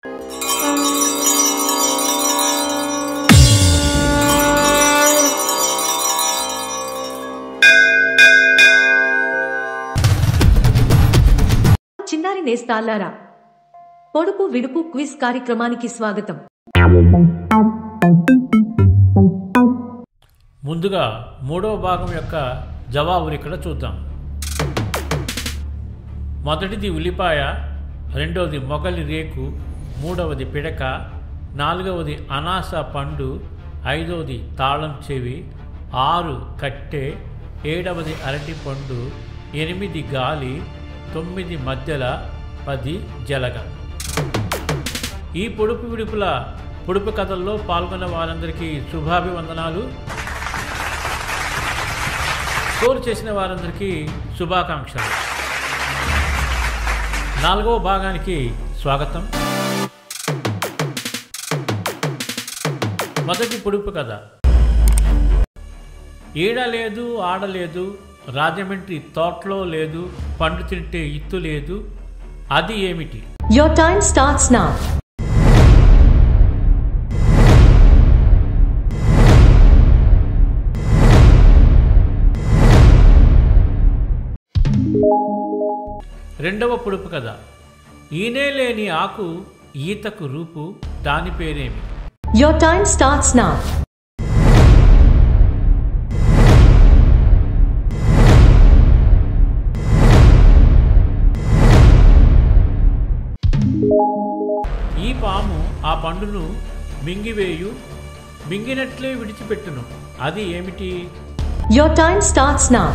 చిన్నారి నేస్తాల్లారా పొడుపు విడుపు క్విజ్ కార్యక్రమానికి స్వాగతం ముందుగా మూడవ భాగం యొక్క జవాబులు ఇక్కడ చూద్దాం మొదటిది ఉల్లిపాయ రెండవది మొగలి రేకు మూడవది పిడక నాలుగవది అనాస పండు ఐదవది తాళం చెవి ఆరు కట్టె ఏడవది అరటి పండు ఎనిమిది గాలి తొమ్మిది మధ్యల పది జలగ ఈ పొడుపు విడుపుల పొడుపు కథల్లో పాల్గొన్న వారందరికీ శుభాభివందనాలు స్కోర్ చేసిన వారందరికీ శుభాకాంక్షలు నాలుగవ భాగానికి స్వాగతం మొదటి పొడుపు కథ ఈడ లేదు ఆడలేదు రాజమండ్రి తోటలో లేదు పండు తింటే ఇత్తు లేదు అది ఏమిటి Your time starts now. రెండవ పొడుపు కథ ఈనే లేని ఆకు ఈతకు రూపు దాని పేరేమి Your time starts now. ఈ పాము ఆ పండును మింగివేయు మింగినట్లే విడిచిపెట్టును అది ఏమిటి Your time starts now.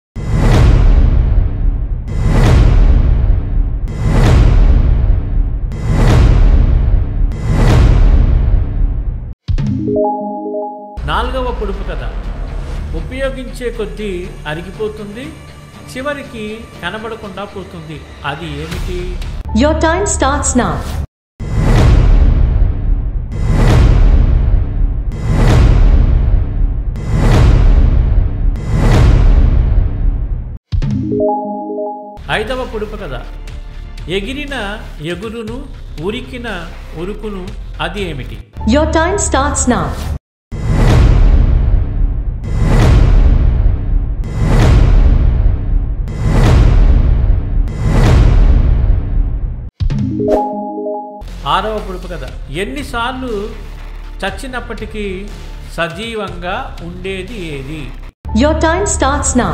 నాలుగవ పొడుపు కథ ఉపయోగించే కొద్దీ అరిగిపోతుంది చివరికి కనబడకుండా పోతుంది అది ఏమిటి Your time starts now. ఐదవ పొడుపు కథ ఎగిరిన ఎగురును ఉరికిన ఉరుకును అది ఏమిటి Your time starts now. ఆరవ పొడుపు కథ ఎన్నిసార్లు చచ్చినప్పటికీ సజీవంగా ఉండేది ఏది Your time starts now.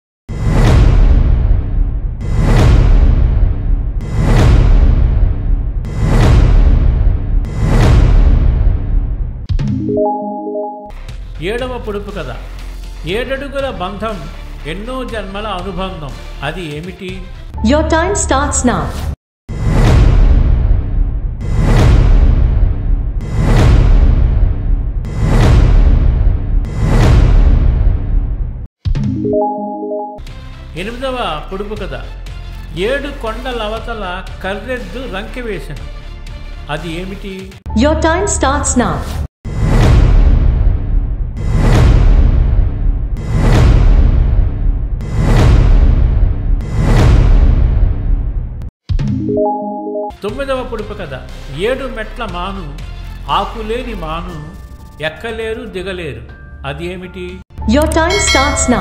ఏడవ పొడుపు కథ ఏడడుగుల బంధం ఎన్నో జన్మల అనుబంధం అది ఏమిటి Your time starts now. ఎనిమిదవ పొడుపు కథ ఏడు కొండలవతల కర్రెద్దు రంకె వేసెను అది ఏమిటి Your time starts now. తొమ్మిదవ పొడుపు కథ ఏడు మెట్ల మాను ఆకులేని మాను ఎక్కలేరు దిగలేరు అది ఏమిటి Your time starts now.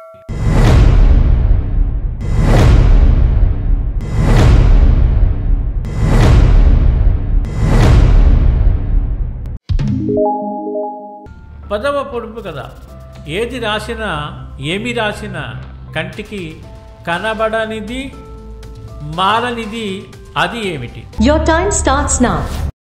పదవ పొడుపు కథ ఏది రాసినా ఏమి రాసినా కంటికి కనబడనిది మారనిది అది ఏమిటి Your time starts now.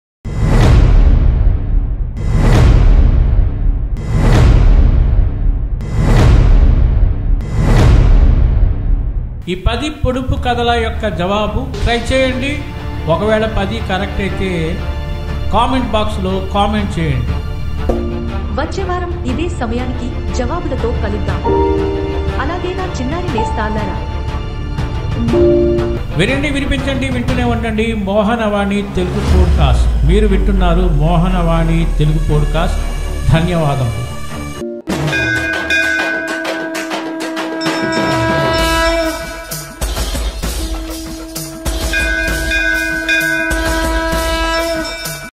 ఈ పది పొడుపు కథల యొక్క జవాబు ట్రై చేయండి ఒకవేళ పది కరెక్ట్ అయితే కామెంట్ బాక్స్లో కామెంట్ చేయండి వచ్చే వారం ఇదే సమయానికి జవాబులతో కలుద్దాం అలాగే నా చిన్నారి నేస్తాల్లారా వినండి వినిపించండి వింటూనే ఉండండి మోహనవాణి తెలుగు పోడ్కాస్ట్ మీరు వింటున్నారు మోహనవాణి తెలుగు పోడ్కాస్ట్ ధన్యవాదములు